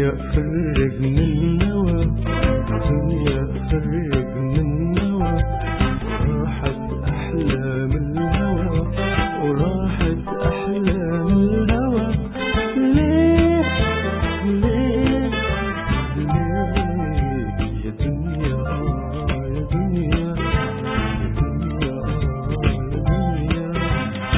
دنيا فرقنا النوى دنيا فرقنا النوى راحت أحلام الهوى وراحت أحلام الهوى ليه ليه ليه يا دنيا آه يا دنيا يا دنيا آه يا دنيا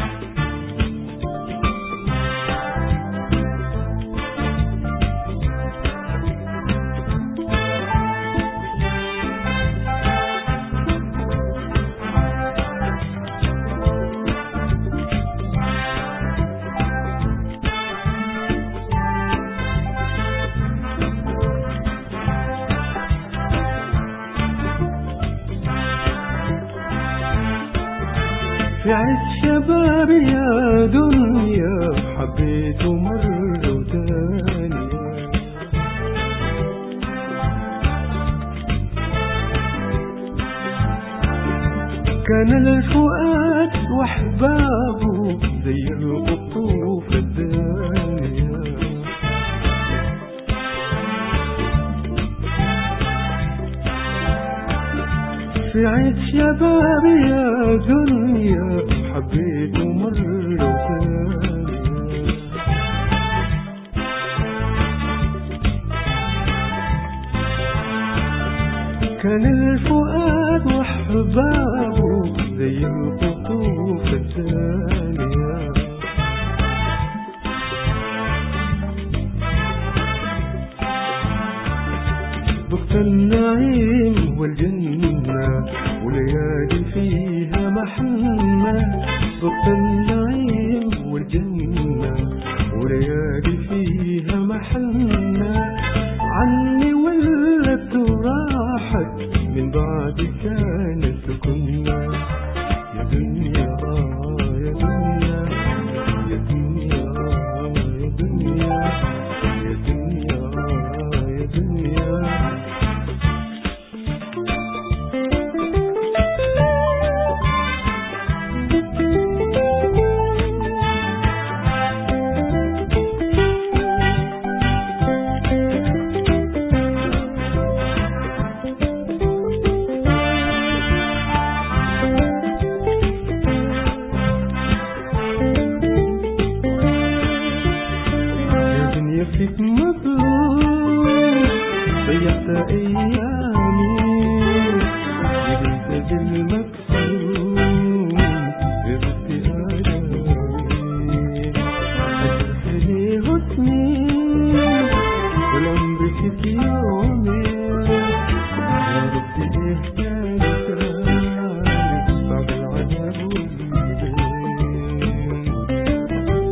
في عز شبابي يا دنيا حبيته مرة وتانية كان الفؤاد واحبابه زي القطوف الدانية في عيد شبابي يا دنيا حبيته مرة وثانية كان الفؤاد وأحبابه زي القطوف الثانية ضغط النعيم والجنة وليالي فيها محنة ضغط النعيم والجنة وليالي فيها محنة عني ولت وراحت من بعد كانت كنا يا دنيا آه يا دنيا يا دنيا آه يا دنيا يا دنيا آه يا دنيا يا دنيا فيك مظلوم ضيعت ايامي جبت بالمكسوم غبت ايامي اجرحني غصني والعمر فيك يومي يا ربي ايه كان كان صعب العذاب والليل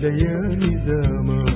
الليالي زمان